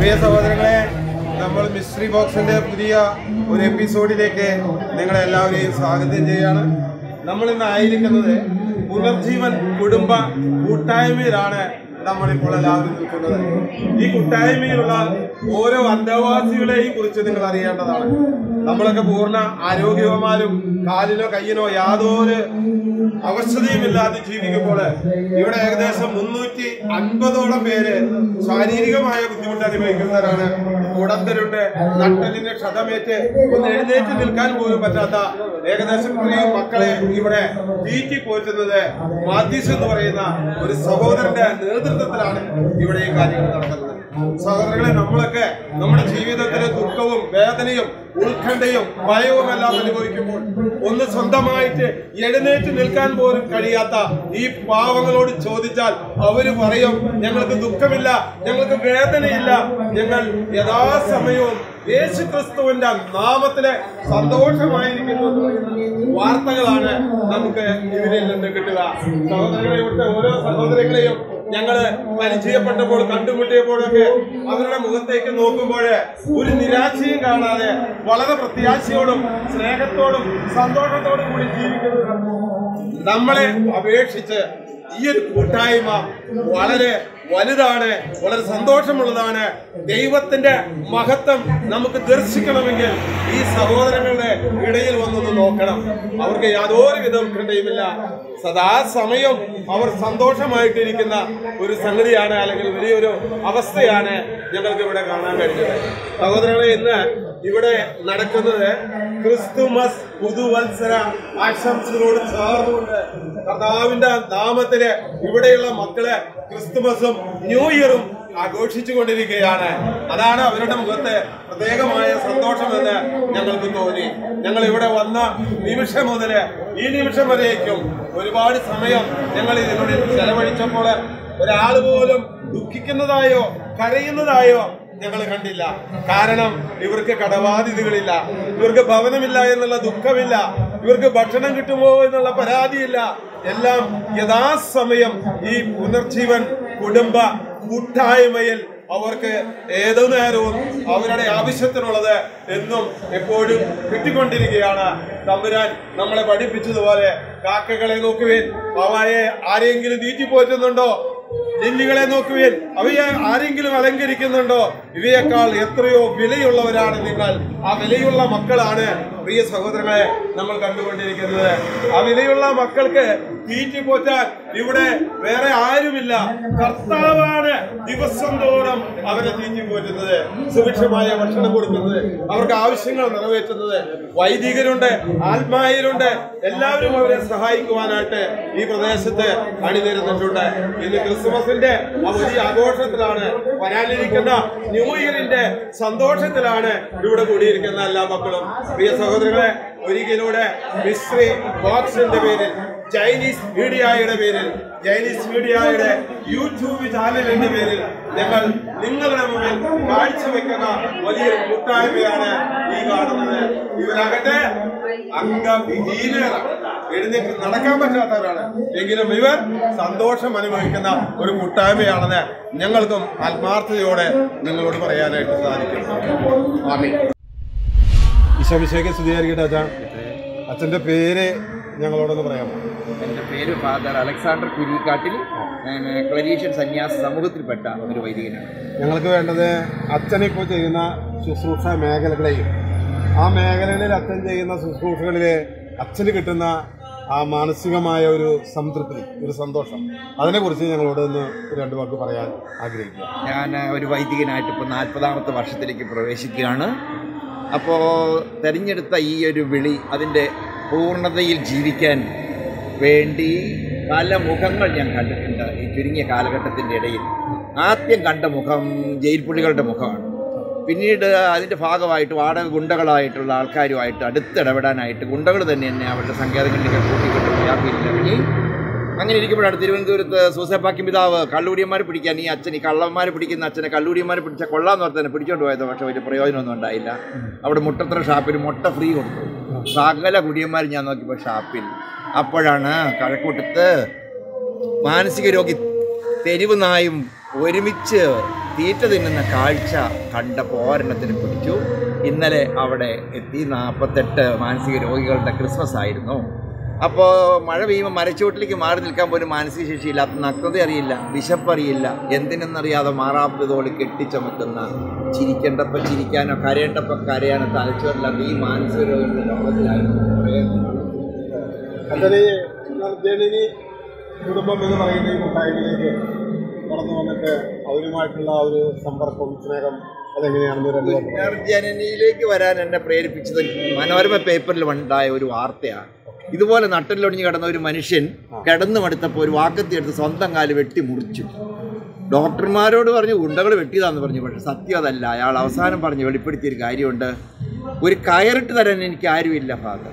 പ്രിയ സഹോദരങ്ങളെ നമ്മൾ മിസ്റ്ററി ബോക്സിന്റെ പുതിയ ഒരു എപ്പിസോഡിലേക്ക് നിങ്ങളെ എല്ലാവരെയും സ്വാഗതം ചെയ്യാണ് നമ്മൾ ഇന്ന് ആയിരിക്കുന്നത് പുനർജീവൻ കുടുംബ കൂട്ടായ്മയിലാണ് നമ്മളിപ്പോൾ എല്ലാവരും നിൽക്കുന്നത് ഈ കൂട്ടായ്മയിലുള്ള ഓരോ അന്തേവാസികളെയും കുറിച്ച് നിങ്ങൾ അറിയേണ്ടതാണ് നമ്മളൊക്കെ പൂർണ്ണ ആരോഗ്യവന്മാരും കാലിനോ കയ്യിനോ യാതൊരു അവസ്ഥതയുമില്ലാതെ ജീവിക്കുമ്പോൾ ഇവിടെ ഏകദേശം മുന്നൂറ്റി അൻപതോളം പേര് ശാരീരികമായ ബുദ്ധിമുട്ട് അനുഭവിക്കുന്നവരാണ് ഉടന്തരുണ്ട് നട്ടലിന് ക്ഷതമേറ്റ് ഒന്ന് എഴുന്നേറ്റ് നിൽക്കാൻ പോലും പറ്റാത്ത ഏകദേശം ഇത്രയും മക്കളെ ഇവിടെ തീറ്റി പോറ്റുന്നത് മാത്യസ് എന്ന് പറയുന്ന ഒരു സഹോദരന്റെ നേതൃത്വത്തിലാണ് ഇവിടെ ഈ കാര്യങ്ങൾ നടക്കുന്നത് സഹോദരങ്ങളെ നമ്മളൊക്കെ നമ്മുടെ ജീവിതത്തിലെ ദുഃഖവും വേദനയും ഉത്കണ്ഠയും ഭയവും എല്ലാം അനുഭവിക്കുമ്പോൾ ഒന്ന് സ്വന്തമായിട്ട് എഴുന്നേറ്റ് നിൽക്കാൻ പോലും കഴിയാത്ത ഈ പാവങ്ങളോട് ചോദിച്ചാൽ അവര് പറയും ഞങ്ങൾക്ക് ദുഃഖമില്ല ഞങ്ങൾക്ക് വേദനയില്ല ഞങ്ങൾ യഥാസമയവും യേശു ക്രിസ്തുവിന്റെ നാമത്തിലെ സന്തോഷമായിരിക്കുന്നു എന്ന് പറയുന്ന വാർത്തകളാണ് നമുക്ക് ഇവരിൽ നിന്ന് കിട്ടുക സഹോദരങ്ങളെ ഇവിടുത്തെ ഓരോ സഹോദരങ്ങളെയും ഞങ്ങള് പരിചയപ്പെട്ടപ്പോൾ കണ്ടുമുട്ടിയപ്പോഴൊക്കെ അവരുടെ മുഖത്തേക്ക് നോക്കുമ്പോൾ ഒരു നിരാശയും കാണാതെ വളരെ പ്രത്യാശയോടും സ്നേഹത്തോടും സന്തോഷത്തോടും കൂടി ജീവിക്കുന്നത് നമ്മളെ അപേക്ഷിച്ച് ഈ ഒരു കൂട്ടായ്മ വളരെ വലുതാണ് വളരെ സന്തോഷമുള്ളതാണ് ദൈവത്തിന്റെ മഹത്വം നമുക്ക് ദർശിക്കണമെങ്കിൽ ഈ സഹോദരങ്ങളുടെ ഇടയിൽ വന്നൊന്ന് നോക്കണം അവർക്ക് യാതൊരു വിധ ഉത്കണ്ഠയുമില്ല സദാസമയം അവർ സന്തോഷമായിട്ടിരിക്കുന്ന ഒരു സംഗതിയാണ് അല്ലെങ്കിൽ വലിയൊരു അവസ്ഥയാണ് ഞങ്ങൾക്ക് ഇവിടെ കാണാൻ കഴിഞ്ഞത് സഹോദരങ്ങളെ ഇന്ന് ഇവിടെ നടക്കുന്നത് ക്രിസ്തുമസ് പുതുവത്സര ആശംസകളോട് ചേർന്നുകൊണ്ട് കർത്താവിന്റെ നാമത്തില് ഇവിടെയുള്ള മക്കള് ക്രിസ്തുമസും ന്യൂ ഇയറും ആഘോഷിച്ചു കൊണ്ടിരിക്കുകയാണ് അതാണ് അവരുടെ മുഖത്ത് പ്രത്യേകമായ സന്തോഷമെന്ന് ഞങ്ങൾക്ക് തോന്നി ഞങ്ങൾ ഇവിടെ വന്ന നിമിഷം മുതല് ഈ നിമിഷം വരേക്കും ഒരുപാട് സമയം ഞങ്ങൾ ഇതിനുള്ളിൽ ചെലവഴിച്ചപ്പോൾ ഒരാൾ പോലും ദുഃഖിക്കുന്നതായോ കരയുന്നതായോ ഞങ്ങൾ കണ്ടില്ല കാരണം ഇവർക്ക് കടബാധിതകളില്ല ഇവർക്ക് ഭവനമില്ല എന്നുള്ള ദുഃഖമില്ല ഇവർക്ക് ഭക്ഷണം കിട്ടുമോ എന്നുള്ള പരാതിയില്ല എല്ലാം യഥാസമയം ഈ പുനർജീവൻ കുടുംബ കൂട്ടായ്മയിൽ അവർക്ക് ഏതു നേരവും അവരുടെ ആവശ്യത്തിനുള്ളത് എന്നും എപ്പോഴും കിട്ടിക്കൊണ്ടിരിക്കുകയാണ് തമ്പുരാൻ നമ്മളെ പഠിപ്പിച്ചതുപോലെ കാക്കകളെ നോക്കുവേൻ അവയെ ആരെങ്കിലും തീറ്റി പോറ്റുന്നുണ്ടോ ലില്ലികളെ നോക്കുവേൻ അവയെ ആരെങ്കിലും അലങ്കരിക്കുന്നുണ്ടോ ഇവയേക്കാൾ എത്രയോ വിലയുള്ളവരാണ് നിങ്ങൾ ആ വിലയുള്ള മക്കളാണ് പ്രിയ സഹോദരങ്ങളെ നമ്മൾ കണ്ടുകൊണ്ടിരിക്കുന്നത് ആ വിലയുള്ള മക്കൾക്ക് തീറ്റി പോറ്റാൻ ഇവിടെ വേറെ ആരുമില്ല കർത്താവാണ് ദിവസം തോറും അവരെ തീറ്റി പോറ്റുന്നത് സുഭിക്ഷമായ ഭക്ഷണം കൊടുക്കുന്നത് അവർക്ക് ആവശ്യങ്ങൾ നിറവേറ്റുന്നത് വൈദികരുണ്ട് ആത്മായരുണ്ട് എല്ലാവരും അവരെ സഹായിക്കുവാനായിട്ട് ഈ പ്രദേശത്ത് അണിനിരന്നിട്ടുണ്ട് ഇന്ന് ക്രിസ്മസിന്റെ ആ വലിയ ആഘോഷത്തിലാണ് വരാനിരിക്കുന്ന ന്യൂ ഇയറിന്റെ സന്തോഷത്തിലാണ് ഇവിടെ കൂടിയിരിക്കുന്ന എല്ലാ മക്കളും പ്രിയ സഹോദരങ്ങളെ ഒരിക്കലൂടെ മിശ്രി ബോക്സിന്റെ പേരിൽ ചൈനീസ് മീഡിയയുടെ പേരിൽ ചൈനീസ് മീഡിയയുടെ യൂട്യൂബ് ചാനലിന്റെ പേരിൽ ഞങ്ങൾ നിങ്ങളുടെ മുമ്പിൽ കാഴ്ചവെക്കുന്ന വലിയൊരു കൂട്ടായ്മയാണ് ഈ കാണുന്നത് ഇവരാകട്ടെ അംഗവിഹീനരാണ് എഴുന്നേറ്റ് നടക്കാൻ പറ്റാത്തവരാണ് എങ്കിലും ഇവർ സന്തോഷം അനുഭവിക്കുന്ന ഒരു കൂട്ടായ്മയാണെന്ന് ഞങ്ങൾക്കും ആത്മാർത്ഥതയോടെ നിങ്ങളോട് പറയാനായിട്ട് സാധിക്കും ആമീൻ ഈശോഭിഷേകം സ്തുതിയായിരിക്കട്ടെ അച്ഛാ അച്ഛന്റെ പേര് ഞങ്ങളോടൊന്ന് പറയാമോ എൻ്റെ പേര് ഫാദർ അലക്സാണ്ടർ കുരിക്കാട്ടിൽ ഞാൻ ക്ലരീഷ്യൻ സന്യാസ സമൂഹത്തിൽപ്പെട്ട ഒരു വൈദികനാണ് ഞങ്ങൾക്ക് വേണ്ടത് അച്ഛൻ ഇപ്പോൾ ചെയ്യുന്ന ശുശ്രൂഷ മേഖലകളെയും ആ മേഖലകളിൽ അച്ഛൻ ചെയ്യുന്ന ശുശ്രൂഷകളിൽ അച്ഛന് കിട്ടുന്ന ആ മാനസികമായ ഒരു സംതൃപ്തി ഒരു സന്തോഷം അതിനെക്കുറിച്ച് ഞങ്ങളോട് ഒന്ന് രണ്ട് വാക്ക് പറയാൻ ആഗ്രഹിക്കുക ഞാൻ ഒരു വൈദികനായിട്ട് ഇപ്പോൾ നാൽപ്പതാമത്തെ വർഷത്തിലേക്ക് പ്രവേശിക്കുകയാണ് അപ്പോൾ തിരഞ്ഞെടുത്ത ഈ ഒരു വിളി അതിൻ്റെ പൂർണ്ണതയിൽ ജീവിക്കാൻ വേണ്ടി പല മുഖങ്ങൾ ഞാൻ കണ്ടിട്ടുണ്ട് ഈ ചുരുങ്ങിയ കാലഘട്ടത്തിൻ്റെ ഇടയിൽ ആദ്യം കണ്ട മുഖം ജയിൽ പുള്ളികളുടെ മുഖമാണ് പിന്നീട് അതിൻ്റെ ഭാഗമായിട്ട് വാടക ഗുണ്ടകളായിട്ടുള്ള ആൾക്കാരുമായിട്ട് അടുത്തിടപെടാനായിട്ട് ഗുണ്ടകൾ തന്നെ എന്നെ അവരുടെ സങ്കേതങ്ങളിലേക്ക് കൂട്ടിക്കൊണ്ട് വ്യാപിയിലിറങ്ങി അങ്ങനെ ഇരിക്കുമ്പോഴാണ് തിരുവനന്തപുരത്ത് സൂസപ്പാക്കി പിതാവ് കള്ളുകൂടിയന്മാരെ പിടിക്കാൻ ഈ അച്ഛൻ ഈ കള്ളന്മാരെ പിടിക്കുന്ന അച്ഛനെ കള്ളുകൂടിയന്മാരെ പിടിച്ച കൊള്ളാന്ന് ഓർത്ത് തന്നെ പിടിച്ചോണ്ട് പോയത് പക്ഷെ വലിയ പ്രയോജനമൊന്നും ഉണ്ടായില്ല അവിടെ മുട്ടത്ര ഷാപ്പിൽ മുട്ട ഫ്രീ കൊടുത്തു സകല കുടിയന്മാർ ഞാൻ നോക്കിയപ്പോൾ ഷാപ്പിൽ അപ്പോഴാണ് കഴക്കൂട്ടത്ത് മാനസിക രോഗി തെരുവ് നായും ഒരുമിച്ച് തീറ്റ തിന്നുന്ന കാഴ്ച കണ്ടപ്പോൾ ഒരെണ്ണത്തിന് പിടിച്ചു ഇന്നലെ അവിടെ എത്തി നാൽപ്പത്തെട്ട് മാനസിക രോഗികളുടെ ക്രിസ്മസ് ആയിരുന്നു അപ്പോൾ മഴ പെയ്യുമ്പോൾ മരച്ചുവട്ടിലേക്ക് മാറി നിൽക്കാൻ പോലും മാനസിക ശേഷിയില്ല നഗ്നത അറിയില്ല വിശപ്പറിയില്ല എന്തിനെന്നറിയാതെ മാറാപ്പതോട് കെട്ടിച്ചമക്കുന്ന ചിരിക്കേണ്ടപ്പോൾ ചിരിക്കാനോ കരയേണ്ടപ്പോൾ കരയാനോ തലച്ചോറില്ലാത്ത ഈ മാനസിക രോഗങ്ങളുടെ ലോകത്തിലായിരുന്നു കുറേ നാൾ. അച്ഛനെ ജനനി കുടുംബം എന്ന് പറയുന്ന ഈ കൂട്ടായ്മയിലേക്ക് കടന്നു വന്നിട്ട് അവരുമായിട്ടുള്ള ആ ഒരു സമ്പർക്കം സ്നേഹം അതെങ്ങനെയാണെന്ന് രണ്ട് വാക്ക് പറയാമോ? പുനർജനനിയിലേക്ക് വരാൻ എന്നെ പ്രേരിപ്പിച്ചത് മനോരമ പേപ്പറിൽ ഉണ്ടായ ഒരു വാർത്തയാണ് ഇതുപോലെ നട്ടലിലൊടിഞ്ഞ് കിടന്ന ഒരു മനുഷ്യൻ കിടന്നു മടുത്തപ്പോൾ ഒരു വാക്കത്തി എടുത്ത് സ്വന്തം കാല് വെട്ടി മുറിച്ചു ഡോക്ടർമാരോട് പറഞ്ഞു ഉണ്ടകൾ വെട്ടിയതാന്ന് പറഞ്ഞു പക്ഷെ സത്യം അതല്ല അയാൾ അവസാനം പറഞ്ഞ് വെളിപ്പെടുത്തിയൊരു കാര്യമുണ്ട് ഒരു കയറിട്ട് തരാൻ എനിക്ക് ആരുമില്ല ഫാദർ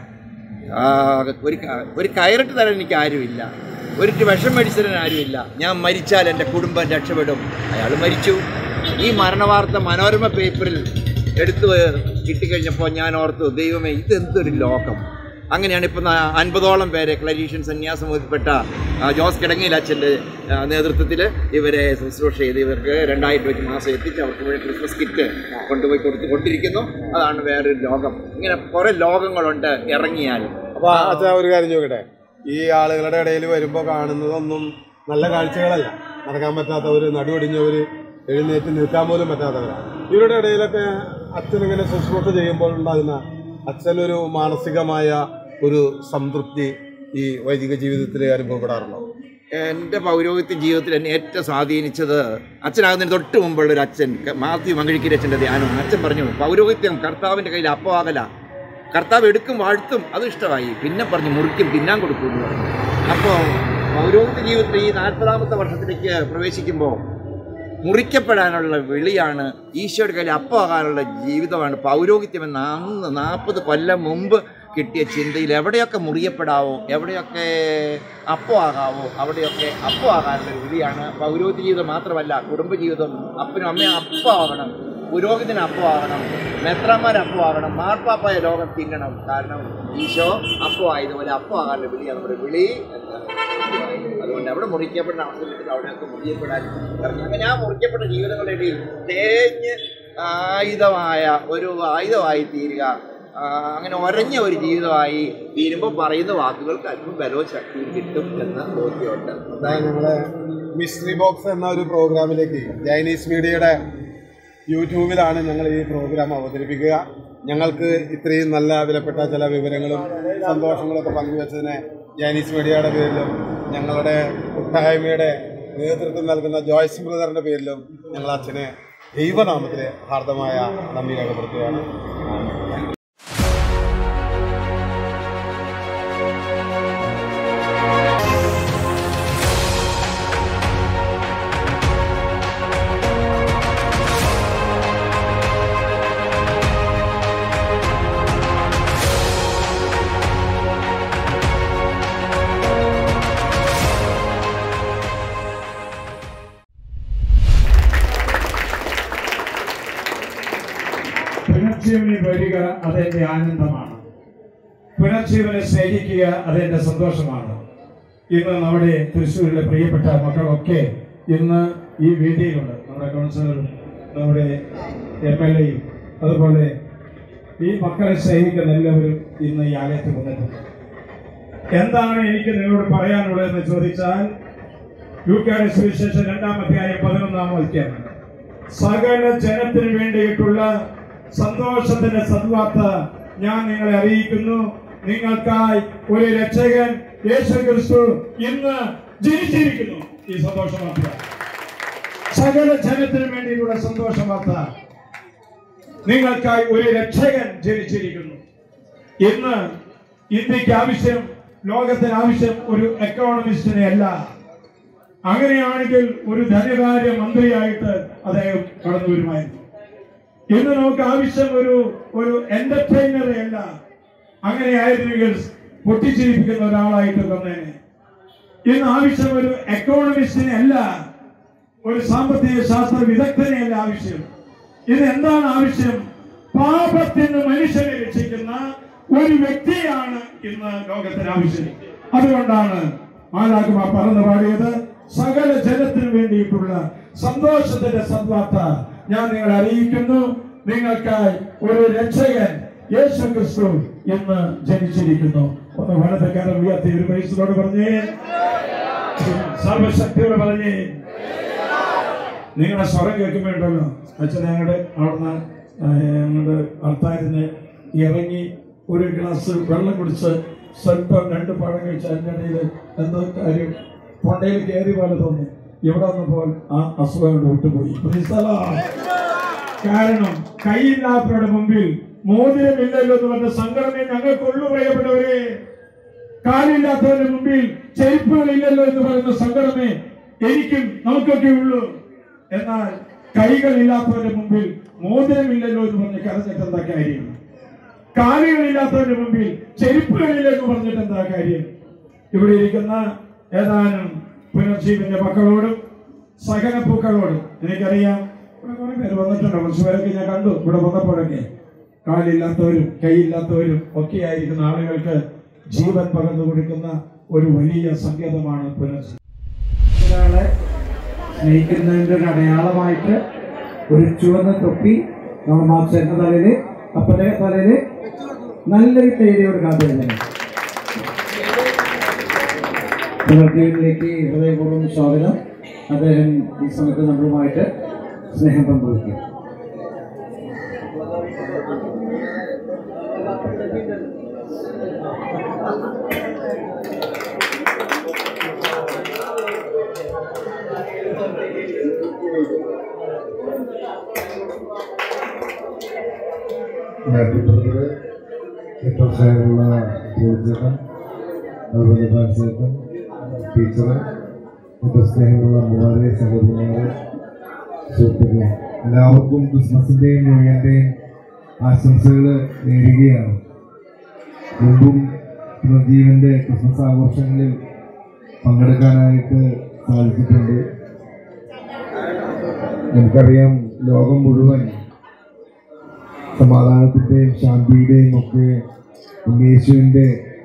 ആ, ഒരു ക- ഒരു കയറിട്ട് തരാൻ എനിക്ക് ആരുമില്ല ഒരു വിഷം മേടിച്ചു തരാൻ ആരുമില്ല ഞാൻ മരിച്ചാൽ എൻ്റെ കുടുംബം രക്ഷപ്പെടും അയാൾ മരിച്ചു ഈ മരണവാർത്ത മനോരമ പേപ്പറിൽ എടുത്തു കിട്ടിക്കഴിഞ്ഞപ്പോൾ ഞാൻ ഓർത്തു ദൈവമേ ഇതെന്തൊരു ലോകം അങ്ങനെയാണ് ഇപ്പം അൻപതോളം പേരെ ക്ലരീഷ്യൻ സന്യാസമൂഹത്തിൽപ്പെട്ട ആ, ജോസ് കിടങ്ങയിൽ അച്ഛൻ്റെ നേതൃത്വത്തിൽ ഇവരെ ശുശ്രൂഷ ചെയ്ത് ഇവർക്ക് രണ്ടായിരം രൂപയ്ക്ക് മാസം എത്തിച്ച് അവർക്ക് വേണ്ടി ക്രിസ്മസ് കിറ്റ് കൊണ്ടുപോയി കൊടുത്തു കൊണ്ടിരിക്കുന്നു അതാണ് വേറൊരു ലോകം ഇങ്ങനെ കുറേ ലോകങ്ങളുണ്ട് ഇറങ്ങിയാൽ അപ്പൊ അച്ഛാ ഒരു കാര്യം ചോദിക്കട്ടെ ഈ ആളുകളുടെ ഇടയിൽ വരുമ്പോൾ കാണുന്നതൊന്നും നല്ല കാഴ്ചകളല്ല നടക്കാൻ പറ്റാത്തവര് നടുവടിഞ്ഞവര് എഴുന്നേറ്റ് നിൽക്കാൻ പോലും പറ്റാത്തവരാണ് ഇവരുടെ ഇടയിലൊക്കെ അച്ഛൻ ഇങ്ങനെ ശുശ്രൂഷ ചെയ്യുമ്പോൾ ഉണ്ടാകുന്ന അച്ഛനൊരു മാനസികമായ ഒരു സംതൃപ്തി ഈ വൈദിക ജീവിതത്തിൽ അനുഭവപ്പെടാറുണ്ടോ എൻ്റെ പൗരോഹിത്യ ജീവിതത്തിൽ എന്നെ ഏറ്റവും സ്വാധീനിച്ചത് അച്ഛനാകുന്നതിന് തൊട്ട് മുമ്പുള്ള ഒരു അച്ഛൻ ക- മാത്യു മങ്കിഴിക്കരി അച്ഛൻ്റെ ധ്യാനമാണ് അച്ഛൻ പറഞ്ഞു പൗരോഹിത്യം കർത്താവിൻ്റെ കയ്യിൽ അപ്പമാകല കർത്താവ് എടുക്കും വാഴ്ത്തും അത് ഇഷ്ടമായി പിന്നെ പറഞ്ഞു മുറിക്കും തിന്നാൻ കൊടുക്കും എന്ന് പറഞ്ഞു അപ്പോൾ പൗരോഹിത്യ ജീവിതത്തിൽ ഈ നാൽപ്പതാമത്തെ വർഷത്തിലേക്ക് പ്രവേശിക്കുമ്പോൾ മുറിക്കപ്പെടാനുള്ള വിളിയാണ് ഈശോയുടെ കയ്യിൽ അപ്പമാകാനുള്ള ജീവിതമാണ് പൗരോഹിത്യം എന്ന അന്ന് നാൽപ്പത് കൊല്ലം മുമ്പ് കിട്ടിയ ചിന്തയിൽ എവിടെയൊക്കെ മുറിയപ്പെടാവോ എവിടെയൊക്കെ അപ്പമാകാവോ അവിടെയൊക്കെ അപ്പമാകാനുള്ള ഒരു വിളിയാണ് പൗരോഹിത്യ ജീവിതം മാത്രമല്ല കുടുംബജീവിതം അപ്പനും അമ്മയും അപ്പമാകണം പുരോഹിതന് അപ്പമാകണം മെത്രാന്മാർ അപ്പമാകണം മാർപ്പാപ്പായ ലോകം തിന്നണം കാരണം ഈശോ അപ്പമായതുപോലെ അപ്പമാകാനുള്ള വിളിയാണ് നമ്മുടെ വിളി എന്ന് അതുകൊണ്ട് അവിടെ മുറിക്കപ്പെടുന്ന അവസരത്തിൽ അവിടെയൊക്കെ മുറിയപ്പെടാൻ ഇറങ്ങി അങ്ങനെ ആ മുറിക്കപ്പെട്ട ജീവിതങ്ങളുടെ ഇടയിൽ തേഞ്ഞ് ആയുധമായ ഒരു ആയുധമായി തീരുക ആ, അങ്ങനെ ഒരഞ്ഞ ഒരു ജീവിതമായി തീരുമ്പോൾ പറയുന്ന വാക്കുകൾക്ക് അല്പം ബലവും ശക്തിയും കിട്ടും എന്ന ബോധ്യമുണ്ട് അതായത് ഞങ്ങളെ മിസ്റ്ററി ബോക്സ് എന്ന ഒരു പ്രോഗ്രാമിലേക്ക് ജൈനീസ് മീഡിയയുടെ യൂട്യൂബിലാണ് ഞങ്ങൾ ഈ പ്രോഗ്രാം അവതരിപ്പിക്കുക ഞങ്ങൾക്ക് ഇത്രയും നല്ല വിലപ്പെട്ട ചില വിവരങ്ങളും സന്തോഷങ്ങളൊക്കെ പങ്കുവച്ചതിന് ജൈനീസ് മീഡിയയുടെ പേരിലും ഞങ്ങളുടെ കൂട്ടായ്മയുടെ നേതൃത്വം നൽകുന്ന ജോയ്സ് ബ്രദറിന്റെ പേരിലും ഞങ്ങൾ അച്ഛനെ ദൈവനാമത്തിൽ ഹാർദമായ നന്ദി രേഖപ്പെടുത്തുകയാണ് പുനർജീവനിൽ വരിക അതെന്റെ ആനന്ദമാണ് പുനർജീവനെ സ്നേഹിക്കുക അതെന്റെ സന്തോഷമാണ് ഇന്ന് നമ്മുടെ തൃശ്ശൂരിലെ പ്രിയപ്പെട്ട മക്കളൊക്കെ ഇന്ന് ഈ വേദിയിലുണ്ട് നമ്മുടെ കൗൺസിലറും നമ്മുടെ എം എൽ എയും അതുപോലെ ഈ മക്കളെ സ്നേഹിക്കുന്ന എല്ലാവരും ഇന്ന് ഈ ആലയത്തിൽ വന്നിട്ടുണ്ട് എന്താണ് എനിക്ക് നിങ്ങളോട് പറയാനുള്ളതെന്ന് ചോദിച്ചാൽ യൂക്കാരെ സുവിശേഷം രണ്ടാം അധ്യായം പതിനൊന്നാം വാക്യം സകല ജനത്തിനു വേണ്ടിയിട്ടുള്ള സന്തോഷത്തിന്റെ സദ്വാർത്ത ഞാൻ നിങ്ങളെ അറിയിക്കുന്നു നിങ്ങൾക്കായി ഒരു രക്ഷകൻ യേശു ക്രിസ്തു ഇന്ന് ജനിച്ചിരിക്കുന്നു ഈ സന്തോഷ വാർത്ത സകല ജനത്തിനു വേണ്ടിയിട്ടുള്ള സന്തോഷ വാർത്ത നിങ്ങൾക്കായി ഒരു രക്ഷകൻ ജനിച്ചിരിക്കുന്നു ഇന്ന് ഇന്ത്യക്ക് ആവശ്യം ലോകത്തിന് ആവശ്യം ഒരു എക്കോണമിസ്റ്റിനെ അല്ല അങ്ങനെയാണെങ്കിൽ ഒരു ധനകാര്യ മന്ത്രിയായിട്ട് അദ്ദേഹം കടന്നു വരുമായിരുന്നു ഇന്ന് നമുക്ക് ആവശ്യം ഒരു ഒരു എന്റർടൈനറെ അല്ല അങ്ങനെയായിരുന്നെങ്കിൽ പൊട്ടിച്ചിരിപ്പിക്കുന്ന ഒരാളായിട്ട് തന്നേനെ ഇന്ന് ആവശ്യം ഒരു എക്കോണമിസ്റ്റിനെ അല്ല ഒരു സാമ്പത്തിക ശാസ്ത്ര വിദഗ്ധനെ അല്ല ആവശ്യം ഇത് എന്താണ് ആവശ്യം പാപത്തിന് മനുഷ്യനെ രക്ഷിക്കുന്ന ഒരു വ്യക്തിയാണ് ഇന്ന് ലോകത്തിന് ആവശ്യം അതുകൊണ്ടാണ് മാലാകുമാർ പറഞ്ഞു പാടിയത് സകല ജനത്തിനു വേണ്ടിയിട്ടുള്ള സന്തോഷത്തിന്റെ സദ്വാർത്ത ഞാൻ നിങ്ങളെ അറിയിക്കുന്നു നിങ്ങൾക്കായി ഒരു രക്ഷകൻ യേശു ക്രിസ്തു ഇന്ന് ജനിച്ചിരിക്കുന്നു ഒന്ന് വലത് കരം ഉയർത്തി ഒരു വയസ്സിനോട് പറഞ്ഞേ സർവശക്തിയോട് പറഞ്ഞേ നിങ്ങളുടെ സ്വരം കേൾക്കുമ്പോണ്ടല്ലോ അച്ഛൻ ഞങ്ങളുടെ അവിടുന്ന് ഞങ്ങളുടെ ആൾത്താരിന്ന് ഇറങ്ങി ഒരു ഗ്ലാസ് വെള്ളം കുടിച്ച് സ്വല്പം രണ്ട് പഴം കഴിച്ച് അതിൻ്റെ ഇടയിൽ എന്തോ കാര്യം പൊണ്ടയിൽ കയറി പോലെ തോന്നി ഇവിടെ വന്നപ്പോൾ ആ അസുഖം കൊണ്ട് വിട്ടുപോയി Praise the Lord. കാരണം കൈയില്ലാത്തവരുടെ മുമ്പിൽ മോതിരമില്ലല്ലോ എന്ന് പറഞ്ഞ സങ്കടമേ ഞങ്ങൾക്കുള്ളു പറയപ്പെട്ടവരെ കാലില്ലാത്തവരുടെ മുമ്പിൽ ചെരുപ്പുകളില്ലല്ലോ എന്ന് പറയുന്ന സങ്കടമേ എനിക്കും നമുക്കൊക്കെ ഉള്ളൂ എന്നാൽ കൈകളില്ലാത്തവരുടെ മുമ്പിൽ മോതിരമില്ലല്ലോ എന്ന് പറഞ്ഞ് കരഞ്ഞിട്ട് എന്താ കാര്യം കാലുകളില്ലാത്തവരുടെ മുമ്പിൽ ചെരുപ്പുകളില്ല എന്ന് പറഞ്ഞിട്ട് എന്താ കാര്യം ഇവിടെ ഇരിക്കുന്ന ഏതാനും പുനർജീവന്റെ മക്കളോടും സഹനപ്പൂക്കളോടും എനിക്കറിയാം ഇവിടെ കുറെ പേര് വന്നിട്ടുണ്ട് കുറച്ച് പേരൊക്കെ ഞാൻ കണ്ടു ഇവിടെ വന്നപ്പോഴൊക്കെ കാലില്ലാത്തവരും കൈയില്ലാത്തവരും ഒക്കെ ആയിരിക്കുന്ന ആളുകൾക്ക് ജീവൻ പകർന്നു കൊടുക്കുന്ന ഒരു വലിയ സങ്കേതമാണ് പുനർജീവൻ ഒരാളെ സ്നേഹിക്കുന്നതിന്റെ ഒരു അടയാളമായിട്ട് ഒരു ചുവന്ന തൊപ്പി നമ്മൾ മാസ്റ്ററിന്റെ തലയില് അപ്പന്റെ തലയില് നല്ലൊരു പേടിയോട് കാത്തിരുന്നു പുനർജീവനിലേക്ക് ഹൃദയപൂർവ്വം സ്വാഗതം അദ്ദേഹം ഈ സമയത്ത് നമ്മളുമായിട്ട് സ്നേഹം പങ്കുവയ്ക്കും മാറ്റിപ്പുറത്ത് ഏറ്റവും സ്നേഹമുള്ള ജോലിച്ചേട്ടൻ അതുപോലെ ഭാഷേട്ടൻ ടീച്ചറ് ഏറ്റവും സ്നേഹമുള്ള അമ്മമാരെ സഹോദരന്മാരെ സുഹൃത്തുക്കളെ എല്ലാവർക്കും ക്രിസ്മസിൻ്റെയും ന്യൂ ഇയറിൻ്റെയും ആശംസകൾ നേരുകയാണ് മുമ്പും പ്രദീപിൻ്റെ ക്രിസ്മസ് ആഘോഷങ്ങളിൽ പങ്കെടുക്കാനായിട്ട് സാധിച്ചിട്ടുണ്ട് നമുക്കറിയാം ലോകം മുഴുവൻ സമാധാനത്തിന്റെയും ശാന്തിയുടെയും ഒക്കെ ഉണ്ണീശുവിന്റെ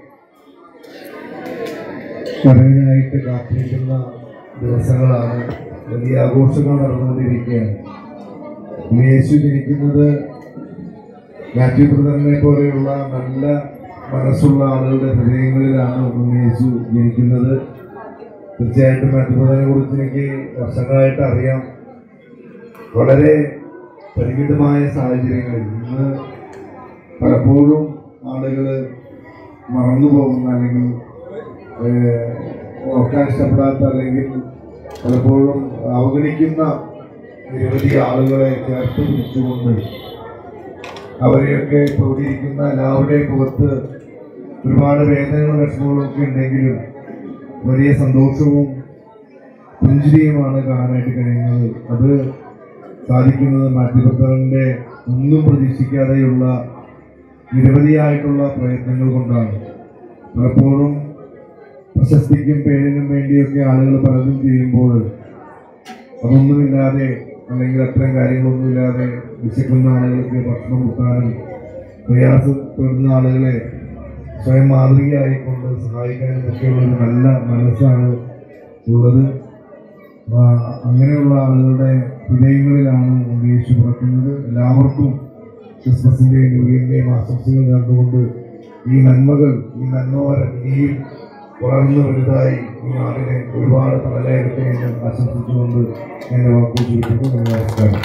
വരവിനായിട്ട് കാത്തിരിക്കുന്ന ദിവസങ്ങളാണ് വലിയ ആഘോഷങ്ങൾ നടന്നുകൊണ്ടിരിക്കുകയാണ് ഉണ്ണീശു ജനിക്കുന്നത് മാത്യു ബ്രദറിനെ പോലെയുള്ള നല്ല മനസ്സുള്ള ആളുകളുടെ ഹൃദയങ്ങളിലാണ് ഉണ്ണീശു ജനിക്കുന്നത് തീർച്ചയായിട്ടും മാത്യു ബ്രദറിനെ കുറിച്ച് എനിക്ക് വർഷങ്ങളായിട്ട് അറിയാം വളരെ പരിമിതമായ സാഹചര്യങ്ങളിൽ ഇന്ന് പലപ്പോഴും ആളുകൾ മറന്നു പോകുന്ന അല്ലെങ്കിൽ ഏഹ്, ഓർക്കാൻ ഇഷ്ടപ്പെടാത്ത അല്ലെങ്കിൽ പലപ്പോഴും അവഗണിക്കുന്ന നിരവധി ആളുകളെ ചേർത്ത് പിടിച്ചുകൊണ്ട് അവരെയൊക്കെ പ്രൗഢിയിരിക്കുന്ന എല്ലാവരുടെയും മുഖത്ത് ഒരുപാട് വേദനകളും വിഷമങ്ങളും ഒക്കെ ഉണ്ടെങ്കിലും വലിയ സന്തോഷവും പുഞ്ചിരിയുമാണ് കാണാനായിട്ട് കഴിയുന്നത് അത് സാധിക്കുന്നത് മാറ്റിപത്രങ്ങളുടെ ഒന്നും പ്രതീക്ഷിക്കാതെയുള്ള നിരവധിയായിട്ടുള്ള പ്രയത്നങ്ങൾ കൊണ്ടാണ് പലപ്പോഴും പ്രശസ്തിക്കും പേരിനും വേണ്ടിയൊക്കെ ആളുകൾ പലതും ചെയ്യുമ്പോൾ അതൊന്നുമില്ലാതെ അല്ലെങ്കിൽ അത്തരം കാര്യങ്ങളൊന്നുമില്ലാതെ വിശക്കുന്ന ആളുകൾക്ക് ഭക്ഷണം കൊടുക്കാനും പ്രയാസപ്പെടുന്ന ആളുകളെ സ്വയം മാതൃകയായിക്കൊണ്ട് സഹായിക്കാനും ഒക്കെയുള്ള ഒരു നല്ല മനസ്സാണ് ഉള്ളത് ആ, അങ്ങനെയുള്ള ആളുകളുടെ ഹൃദയങ്ങളിലാണ് യേശു പിറക്കുന്നത് എല്ലാവർക്കും ക്രിസ്മസിന്റെയും ന്യൂ ഇയറിന്റെയും ആശംസകൾ നേർന്നുകൊണ്ട് ഈ നന്മകൾ ഈ നന്മവരം ഇനിയും വളർന്നു വലുതായി ഈ നാടിനെ ഒരുപാട് തലയിലത്തെ എന്ന് ആശംസിച്ചുകൊണ്ട് എന്റെ വാക്കുകൾ ചുരുക്കുന്നു നമസ്കാരം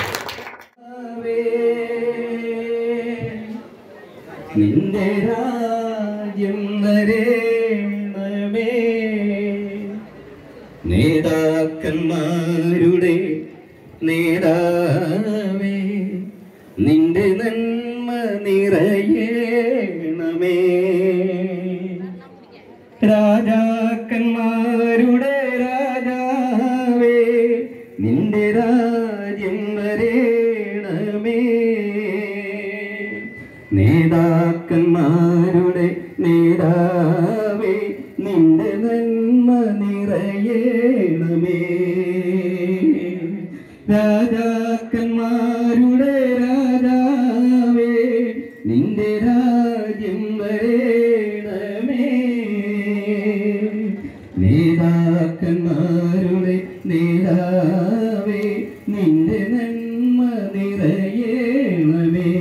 നിന്റെ രാജ്യം വരേണമേ നേതാക്കന്മാരുടെ നേതാവേ നിന്റെ നന്മ നിറയേണമേ രാജാക്കന്മാരുടെ രാജാവേ നിന്റെ രാജ്യം വരേണമേ നേതാക്കന്മാരുടെ നേതാവേ നിന്റെ നന്മ നിറയേണമേ രാജാക്കന്മാരുടെ രാജാവേ നിന്റെ രാജ്യം വരേണമേ നേതാക്കന്മാരുടെ നന്മ നിറയണമേ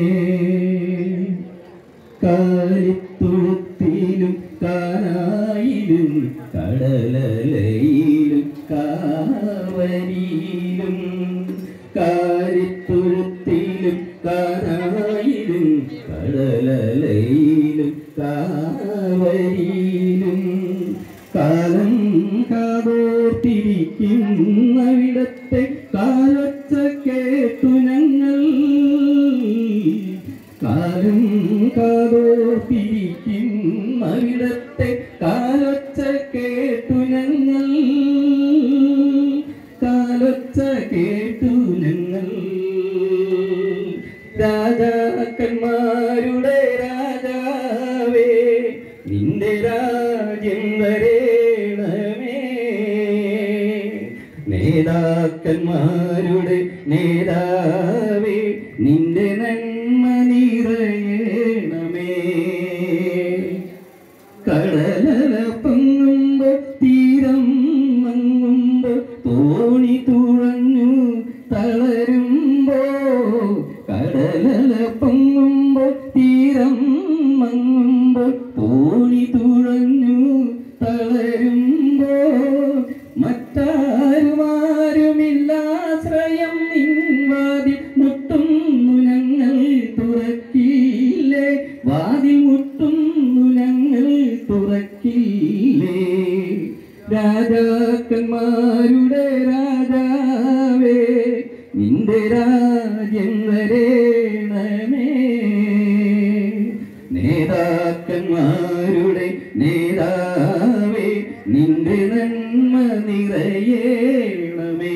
കാലിത്തൊഴുത്തിലും കാനായിലും കടലലയിലും കാവരിയിലും കാലിത്തൊഴുത്തിലും കാനായിലും കടലലയിലും കാവരിയിലും കാലം കാതോർത്തിരിക്കുന്നവിടത്തെ കാലൊച്ച കേട്ടു ഞങ്ങൾ കാലം കാതോർത്തിരിക്കുന്നവിടത്തെ കാലൊച്ച കേട്ടു ഞങ്ങൾ കാലൊച്ച കേട്ടു ഞങ്ങൾ രാജാക്കന്മാരുടെ രാജാവേ നിന്റെ രാജ്യം വരേണമേ നേതാക്കന്മാരുടെ നേതാവേ നിന്റെ നന്മ നിറയണമേ കടലല പൊങ്ങുമ്പോ തീരം മങ്ങുമ്പോ തോണി തുഴഞ്ഞു തളരുമ്പോ കടലല പൊങ്ങുമ്പോ തീരം മങ്ങുമ്പോ തോണി തുഴഞ്ഞു തളരുമ്പോ മറ്റാരുമാരുമില്ലാശ്രയം നിൻവാതി മുട്ടുന്നു ഞങ്ങൾ തുറക്കില്ലേ വാതി മുട്ടുന്നു ഞങ്ങൾ തുറക്കില്ലേ രാജാക്കന്മാരുടെ രാജാവേ നിന്റെ രാജ്യം വരേണമേ നേതാക്കന്മാരുടെ നേതാവേ നിന്റെ നന്മ നിറയേണമേ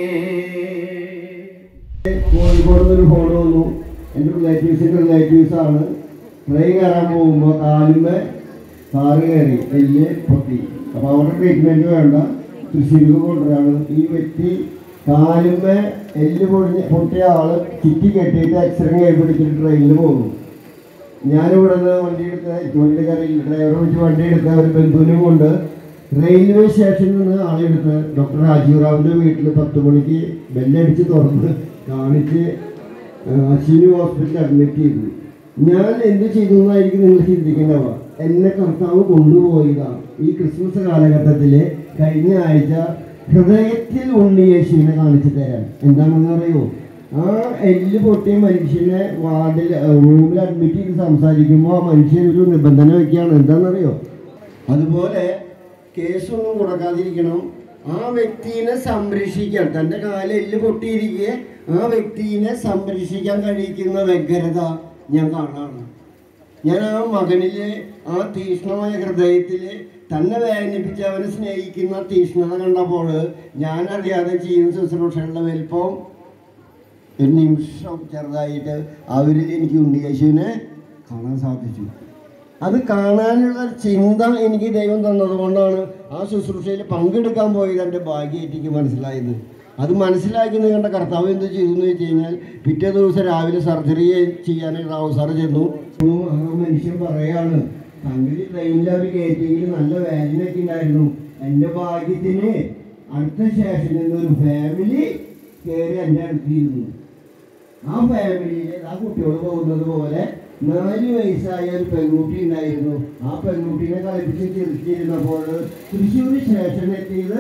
കോഴിക്കോട് നിന്ന് ഒരു ഫോൺ വന്നു എൻ്റെ റിലേറ്റീവ്സിൻ്റെ റിലേറ്റീവ്സ് ആണ് ട്രെയിൻ കയറാൻ പോകുമ്പോൾ കാലുമേ കാറ് കയറി എല്ല് പൊട്ടി അപ്പോൾ അവരുടെ ട്രീറ്റ്മെൻറ്റ് വേണ്ട തൃശ്ശൂർക്ക് കൊണ്ടുവരാണ് ഈ വ്യക്തി കാലുമേ എല്ല് പൊടിഞ്ഞ് പൊട്ടിയ ആള് ചുറ്റി കെട്ടിയിട്ട് എക്സ്റേ കൈ പിടിച്ചിട്ട് ട്രെയിനിൽ പോകുന്നു ഞാനിവിടെ നിന്ന് വണ്ടി എടുത്ത വണ്ടി കയറി ഡ്രൈവറെ വെച്ച് വണ്ടി എടുത്ത ഒരു ബന്ധുവിനും കൊണ്ട് റെയിൽവേ സ്റ്റേഷനിൽ നിന്ന് ആളെടുത്ത് ഡോക്ടർ രാജീവ് റാവുവിൻ്റെ വീട്ടിൽ പത്ത് മണിക്ക് ബെല്ലടിച്ച് തുറന്ന് കാണിച്ച് അശ്വിനി ഹോസ്പിറ്റലിൽ അഡ്മിറ്റ് ചെയ്തു ഞാൻ എന്ത് ചെയ്തു എന്നായിരിക്കും നിങ്ങൾ ചിന്തിക്കേണ്ടവ എന്നെ കർത്താവ് കൊണ്ടുപോയതാണ് ഈ ക്രിസ്മസ് കാലഘട്ടത്തിൽ കഴിഞ്ഞ ആഴ്ച ഹൃദയത്തിൽ ഉണ്ണി യേശുവിനെ കാണിച്ചു തരാൻ എന്താണെന്ന് അറിയോ ആ എല്ല് പൊട്ടിയ മനുഷ്യനെ വാർഡിൽ റൂമിൽ അഡ്മിറ്റ് ചെയ്ത് സംസാരിക്കുമ്പോൾ ആ മനുഷ്യൻ ഒരു നിബന്ധന വെക്കുകയാണ് എന്താണെന്നറിയോ അതുപോലെ കേസൊന്നും കൊടുക്കാതിരിക്കണം ആ വ്യക്തിനെ സംരക്ഷിക്കാൻ തൻ്റെ കാല് എല്ല് പൊട്ടിയിരിക്കെ ആ വ്യക്തിനെ സംരക്ഷിക്കാൻ കഴിയിക്കുന്ന വ്യഗ്രത ഞാൻ കാണാണ് ഞാൻ ആ മകനിലെ ആ തീക്ഷ്ണമായ ഹൃദയത്തിൽ തന്നെ വേദനിപ്പിച്ച് അവനെ സ്നേഹിക്കുന്ന തീക്ഷ്ണത കണ്ടപ്പോൾ ഞാൻ അറിയാതെ ചെയ്യുന്ന ശുശ്രൂഷകളുടെ വലിപ്പം ഒരു നിമിഷം ചെറുതായിട്ട് അവരിൽ എനിക്ക് ഉണ്ണിയേശുവിനെ കാണാൻ സാധിച്ചു അത് കാണാനുള്ള ചിന്ത എനിക്ക് ദൈവം തന്നതുകൊണ്ടാണ് ആ ശുശ്രൂഷയിൽ പങ്കെടുക്കാൻ പോയത് എൻ്റെ ഭാഗ്യമായിട്ട് എനിക്ക് മനസ്സിലായത് അത് മനസ്സിലാക്കുന്നത് കണ്ട കർത്താവ് എന്ത് ചെയ്തു എന്ന് വെച്ച് കഴിഞ്ഞാൽ പിറ്റേ ദിവസം രാവിലെ സർജറി ചെയ്യാനായിട്ട് അവസരം ചെന്നു അപ്പോൾ ആ മനുഷ്യൻ പറയാണ് തങ്ങളിൽ ട്രെയിനിൽ അവർ കയറ്റിയെങ്കിൽ നല്ല വേദനയൊക്കെ ഉണ്ടായിരുന്നു എൻ്റെ ഭാഗ്യത്തിന് അടുത്ത സ്റ്റേഷനിൽ നിന്ന് ഒരു ഫാമിലി കയറി എൻ്റെ അടുത്തിരുന്നു ആ ഫാമിലിയിൽ ആ കുട്ടിയോട് പോകുന്നത് പോലെ നാല് വയസ്സായ ഒരു പെൺകുട്ടി ഉണ്ടായിരുന്നു ആ പെൺകുട്ടീനെ കളിപ്പിച്ച് ചിരിച്ചിരുന്നപ്പോൾ തൃശ്ശൂർ സ്റ്റേഷൻ എത്തിയത്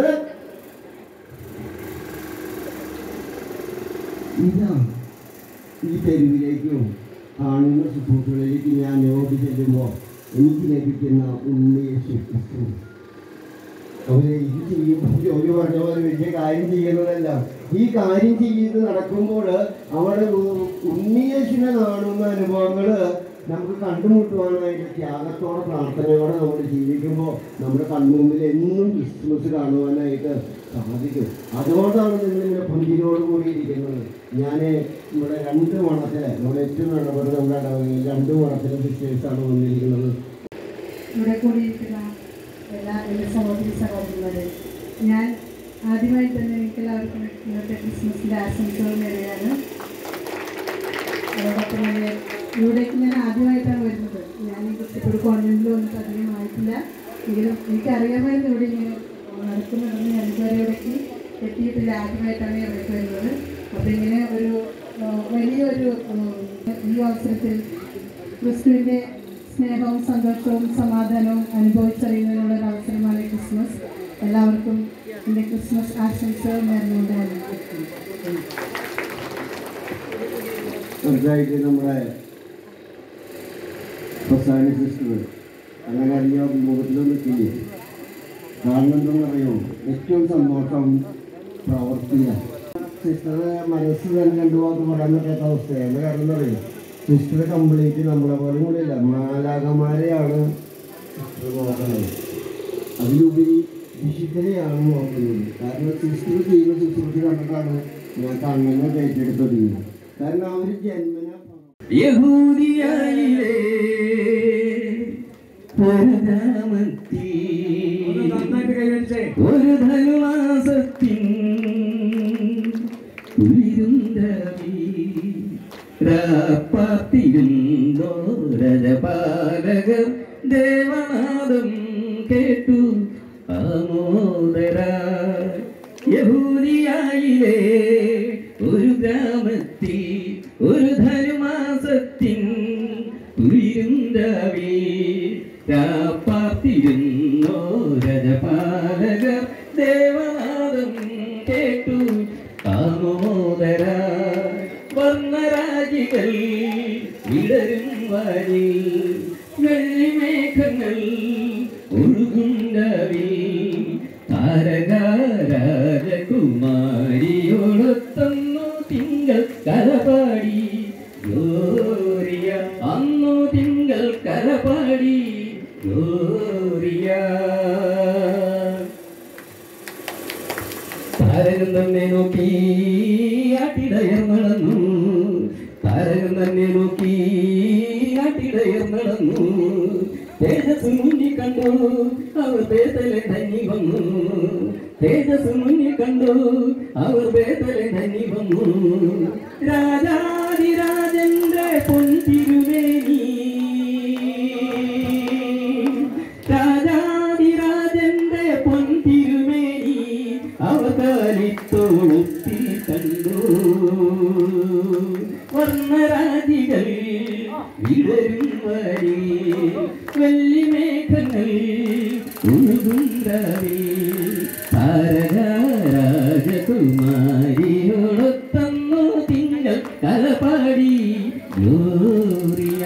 ഇതാ ഈ തെരുവിലേക്കും കാണുന്ന സുഹൃത്തുക്കളിലേക്ക് ഞാൻ ഓടി ചെല്ലുമ്പോൾ എനിക്ക് ലഭിക്കുന്ന ഉണ്ണിയേശു ക്രിസ്തു അവര് ഇത് ചെയ്യുമ്പോൾ ജോലി പറഞ്ഞ പോലെ വലിയ കാര്യം ചെയ്യുന്നതല്ല ഈ കാര്യം ചെയ്ത് നടക്കുമ്പോൾ അവിടെ ഉ- ഉണ്ണിയേശുവിനെ കാണുന്ന അനുഭവങ്ങൾ നമുക്ക് കണ്ടുമുട്ടുവാനായിട്ട് ത്യാഗത്തോടെ പ്രാർത്ഥനയോടെ നമ്മൾ ജീവിക്കുമ്പോൾ നമ്മുടെ കൺമുമ്പിൽ എന്നും ക്രിസ്മസ് കാണുവാനായിട്ട് സാധിക്കും അതുകൊണ്ടാണ് നിങ്ങളിങ്ങനെ പുഞ്ചിരിയോട് കൂടി ഇരിക്കുന്നത് ഞാൻ ഇവിടെ രണ്ട് മണത്തിൽ നമ്മുടെ ഏറ്റവും ഇടപെടുന്ന നമ്മുടെ ഇടവകയിൽ രണ്ട് മണത്തിലെ സിസ്റ്റേഴ്സാണ് വന്നിരിക്കുന്നത് ഇവിടെ കൂടിയിരിക്കുന്ന എല്ലാ എൻ്റെ സഹോദരി സഹോദരന്മാരെ ഞാൻ ആദ്യമായി തന്നെ എനിക്ക് എല്ലാവർക്കും ഇന്നത്തെ ക്രിസ്മസിൻ്റെ ആശംസകൾ നേരുകയാണ് അതോടൊപ്പം തന്നെ ഇവിടേക്ക് ഞാൻ ആദ്യമായിട്ടാണ് വരുന്നത് ഞാൻ ഈ കുട്ടിപ്പൊടി കോൺവെൻറ്റിൽ വന്നിട്ട് അധികം ആയിട്ടില്ല എങ്കിലും എനിക്കറിയാമായിരുന്നു ഇവിടെ ഇങ്ങനെ നടക്കുന്നുണ്ടെന്ന് ഞാൻ ഇതുവരെ ഇവിടേക്ക് എത്തിയിട്ടില്ല ആദ്യമായിട്ടാണ് ഞാൻ ഇവിടേക്ക് വരുന്നത് അപ്പം ഇങ്ങനെ ഒരു ആ, വലിയൊരു ഉം, ഈ അവസരത്തിൽ ക്രിസ്തുവിൻ്റെ സ്നേഹവും സന്തോഷവും സമാധാനവും അനുഭവിച്ചറിയുന്നതിനുള്ള ഒരു അവസരമാണ് ക്രിസ്മസ് എല്ലാവർക്കും എൻ്റെ ക്രിസ്മസ് ആശംസകൾ നേർന്നുകൊണ്ട് ആരംഭിക്കുന്നു ചെറുതായിട്ട് നമ്മുടെ പ്രസാദി സിസ്റ്റർ അങ്ങനെ അധികം അഭിമുഖത്തിലൊന്നും നിൽക്കില്ലേ കാരണം എന്താണെന്ന് അറിയോ ഏറ്റവും സന്തോഷം പ്രവർത്തിയാണ് സിസ്റ്ററുടെ മനസ്സ് തന്നെ രണ്ടു വാക്ക് പറയാൻ പറ്റാത്ത അവസ്ഥയാണ് കാരണം എന്താ പറയുക സിസ്റ്റർ കംപ്ലീറ്റ് നമ്മളെ പോലെ കൂടെയല്ല മാലാകന്മാരെയാണ് സിസ്റ്റർ നോക്കുന്നത് അതിലുപരി വിശുദ്ധരെയാണ് നോക്കുന്നത് കാരണം സിസ്റ്റർ ചെയ്യുന്ന ശുശ്രൂഷ കണ്ടിട്ടാണ് ഞാൻ കണ്ണനെ ഏറ്റെടുത്തത് കാരണം അവർ ജന്മന യഹൂദിയായിലെ പരതാമത്തി ഒരു ധനുമാസത്തിൻ ഉയരുന്തവി രാപ്പാത്തിരുന്നോരജപാലകർ ദേവനാദം കേട്ടു ആമോദര യഹൂദിയായിലെ ഒരു ഗ്രാമത്തിൽ ഒരു ധനുമാസത്തിൻ ഉയരുന്തവി രാപ്പാത്തിരുന്നോ രജപാലകർ ദേവനാദം കേട്ടു ആമോദര വർണ്ണരാജികൾ വിടരും വഴി വെള്ളിമേഘങ്ങൾ ഒഴുകുണ്ടവി താരകാരാജകുമാരിയോടൊത്തന്നു തിങ്കൾ കലപാടി ഗോറിയ അന്നു തിങ്കൾ കലപാടി ഗോറിയ താരകം തന്നെ നോക്കി ആട്ടിടയർ നടന്നു താരകം തന്നെ നോക്കി ആട്ടിടയർ നടന്നു തേജസ് മുന്നിൽ കണ്ടു അവർ ബേത്തലെ ധന്നി വന്നു തേജസ് മുന്നിൽ കണ്ടു അവർ ബേത്തലെ ധന്നി വന്നു രാജാതിരാജന്റെ പൊൻതിരുവേണി രാജാതിരാജന്റെ പൊൻതിരുമേനി അവതാരിത്തോളത്തിൽ കണ്ടു വർണ്ണരാജികൾ വിടരും വഴി വെള്ളിമേഘങ്ങൾ ഒഴുകുണ്ടവി താരകാരാജകുമാരിയോടൊത്തന്നു തിങ്കൾ കലപാടി ഗ്ലോറിയ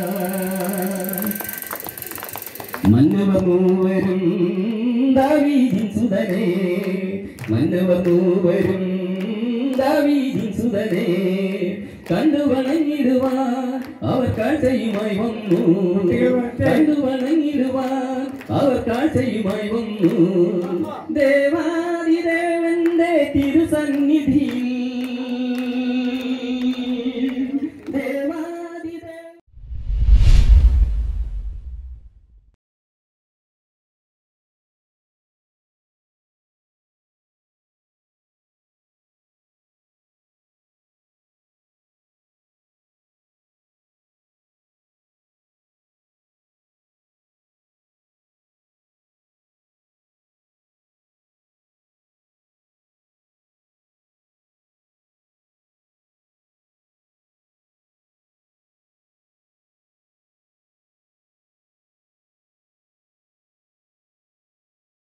മന്നവർ മൂവരും ദാവീദിൻ സുതനെ മന്നവർ മൂവരും ദാവീദിൻ സുതനെ കണ്ടു വണങ്ങിടുവാൻ അവർ കാഴ്ചയുമായി വന്നു കണ്ടു വണങ്ങിടുവാൻ അവർ കാഴ്ചയുമായി വന്നു ദേവാദിദേവന്റെ തിരുസന്നിധിയിൽ